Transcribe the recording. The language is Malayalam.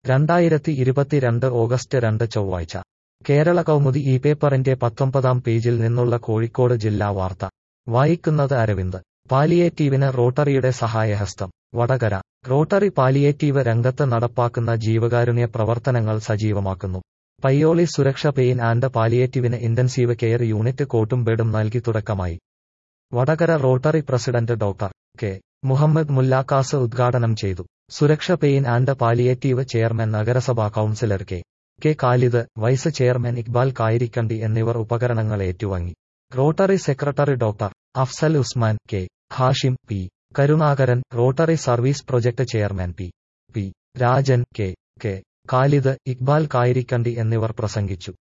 രണ്ടായിരത്തി ഇരുപത്തിരണ്ട് ഓഗസ്റ്റ് രണ്ട് ചൊവ്വാഴ്ച കേരള കൗമുദി ഈ പേപ്പറിന്റെ പത്തൊമ്പതാം പേജിൽ നിന്നുള്ള കോഴിക്കോട് ജില്ലാ വാർത്ത വായിക്കുന്നത് അരവിന്ദ് പാലിയേറ്റീവിന് റോട്ടറിയുടെ സഹായഹസ്തം വടകര റോട്ടറി പാലിയേറ്റീവ് രംഗത്ത് നടപ്പാക്കുന്ന ജീവകാരുണ്യ പ്രവർത്തനങ്ങൾ സജീവമാക്കുന്നു പയ്യോളി സുരക്ഷ പെയിൻ ആൻഡ് പാലിയേറ്റീവിന് ഇന്റൻസീവ് കെയർ യൂണിറ്റ് കോട്ടും ബെഡും നൽകി തുടക്കമായി Vadakara rotary president doctor K Muhammad Mullakkas ഉദ്ഘാടനം ചെയ്തു Suraksha pain and palliative chairman നഗരസഭാ councillor K K Khalid vice chairman Iqbal Kayirikkandi എന്നിവർ ഉപകരണങ്ങൾ ഏറ്റുവാങ്ങി rotary secretary doctor Afsal Usman K Hashim P Karunakaran rotary service project chairman P P Rajan K K Khalid Iqbal Kayirikkandi എന്നിവർ പ്രസംഗിച്ചു